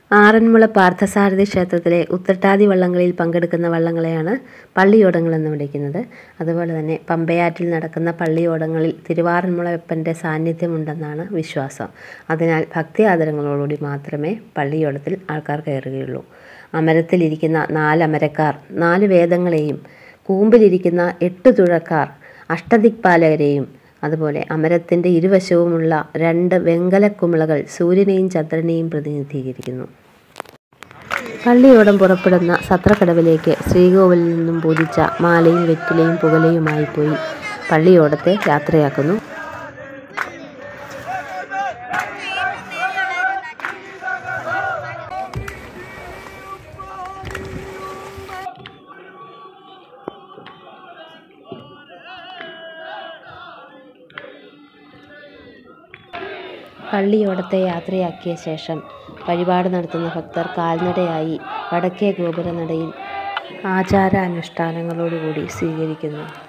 ആറന്മുള പാർത്ഥസാരഥി ക്ഷേത്രത്തിലെ ഉത്രട്ടാതി വള്ളംകളിയിൽ പങ്കെടുക്കുന്ന വള്ളങ്ങളെയാണ് പള്ളിയോടങ്ങൾ എന്ന് വിളിക്കുന്നത് അതുപോലെ തന്നെ പമ്പയാറ്റിൽ നടക്കുന്ന പള്ളിയോടങ്ങളിൽ തിരുവാറന്മുളയപ്പൻ്റെ സാന്നിധ്യമുണ്ടെന്നാണ് വിശ്വാസം അതിനാൽ ഭക്തി ആദരങ്ങളോടുകൂടി മാത്രമേ പള്ളിയോടത്തിൽ ആൾക്കാർ കയറുകയുള്ളൂ അമരത്തിലിരിക്കുന്ന നാലമരക്കാർ നാല് വേദങ്ങളെയും കൂമ്പിലിരിക്കുന്ന എട്ട് തുഴക്കാർ അഷ്ടദിക്പാലകരെയും അതുപോലെ അമരത്തിൻ്റെ ഇരുവശവുമുള്ള രണ്ട് വെങ്കലക്കുമിളകൾ സൂര്യനെയും ചന്ദ്രനെയും പ്രതിനിധീകരിക്കുന്നു പള്ളിയോടം പുറപ്പെടുന്ന സത്രക്കടവിലേക്ക് ശ്രീകോവിലിൽ നിന്നും പൂജിച്ച മാലയും വെറ്റിലയും പുകലയുമായി പോയി പള്ളിയോടത്തെ യാത്രയാക്കുന്നു പള്ളിയോടത്തെ യാത്രയാക്കിയ ശേഷം വഴിപാട് നടത്തുന്ന ഭക്തർ കാൽനടയായി വടക്കേ ഗോപുരനടയിൽ ആചാരാനുഷ്ഠാനങ്ങളോടുകൂടി സ്വീകരിക്കുന്നു